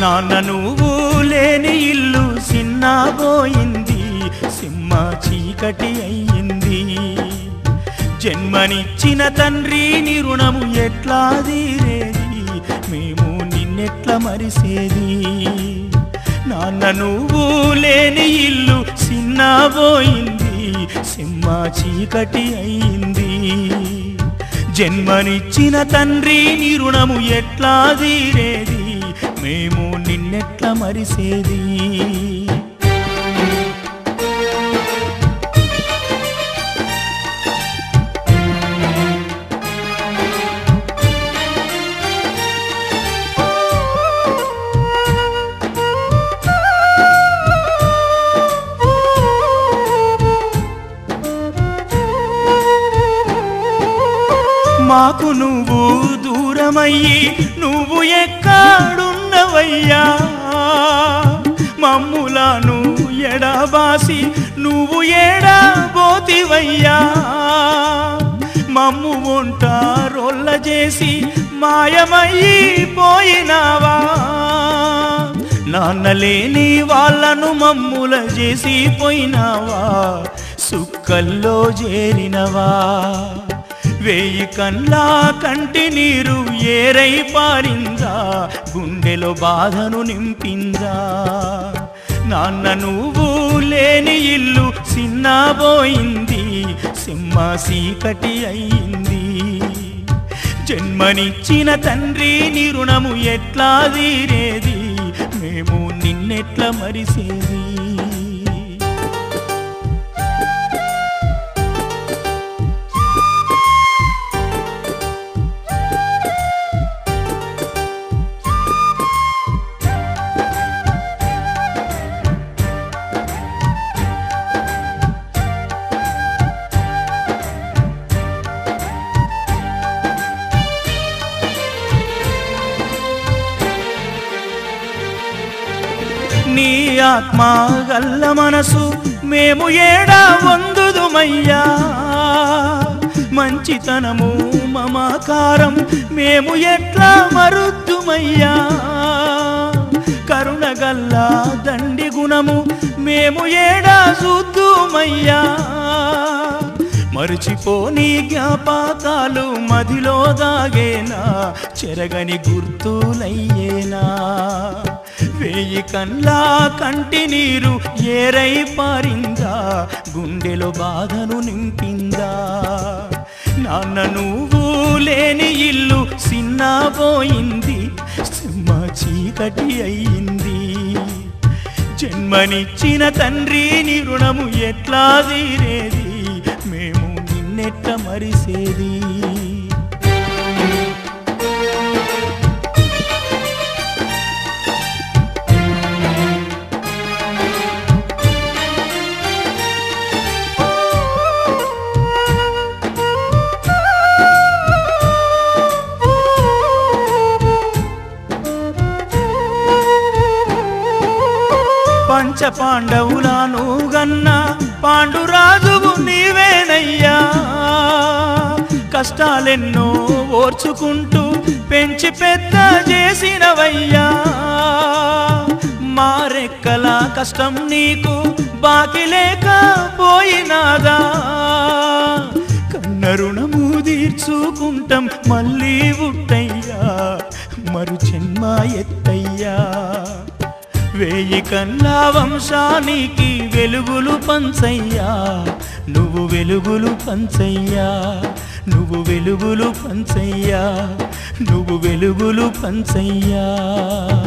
నాన్న నువ్వు లేని ఇల్లు సిన్నబోయింది సింహ చీకటి అయ్యింది జన్మనిచ్చిన తండ్రి నీ రుణము ఎట్లా తీరేది మేము నిన్నెట్లా మరిసేది నాన్న నువ్వు లేని ఇల్లు సిన్నబోయింది సింహ చీకటి అయింది జన్మనిచ్చిన తండ్రి నీ రుణము ఎట్లా తీరేది మేము నిన్నెట్లా మరిసేది మాకు నువ్వు దూరమయ్యి నువ్వు ఎక్కడున్నవయ్యా మమ్ములను ఎడబాసి నువ్వు ఎడబోతివయ్యా మమ్ము వంట రొల్ల చేసి మాయమయ్యి పోయినావా నాన్నలేని వాళ్ళను మమ్ముల చేసి పోయినావా సుక్కల్లో చేరినవా వేయి కన్లా కంటి నీరు ఏరై పారిందా గుండెలో బాధను నింపిందా నాన్న నువ్వు లేని ఇల్లు సిన్నబోయింది సింహ సీకటి అయింది జన్మనిచ్చిన తండ్రి నీ రుణము ఎట్లా తీరేది మేము నిన్నెట్లా మరిసేది నీ ఆత్మ గల్ల మనసు మేము ఏడా వందుదుమయ్యా మంచితనము మమకారం మేము ఎట్లా మరుద్దుమయ్యా కరుణగల్ల దండి గుణము మేము ఏడా చూద్దుమయ్యా మరిచిపోని జ్ఞాపకాలు మదిలో దాగేనా చెరగని గుర్తులయ్యేనా వేయి కన్లా కంటి నీరు ఏరై పారిందా గుండెలో బాధను నింపిందా నాన్న నువ్వు లేని ఇల్లు సిన్నబోయింది సింహ చీకటి అయింది జన్మనిచ్చిన తండ్రి నీ రుణము ఎట్లా తీరేది మేము నిన్నెట్ల మరిసేది పంచ పాండవులను గన్న పాండురాజువు నీవేనయ్యా కష్టాలెన్నో ఓర్చుకుంటూ పెంచి పెద్ద చేసినవయ్యా మారెక్కల కష్టం నీకు బాకి లేక పోయినాదా కన్న రుణము తీర్చుకుంటాం మళ్ళీ ఉట్టయ్యా మరు జన్మ ఎత్తయ్యా వేయి కన్నా వంశానికి వెలుగులు పంచయ్యా నువ్వు వెలుగులు పంచయ్యా నువ్వు వెలుగులు పంచయ్యా నువ్వు వెలుగులు పంచయ్యా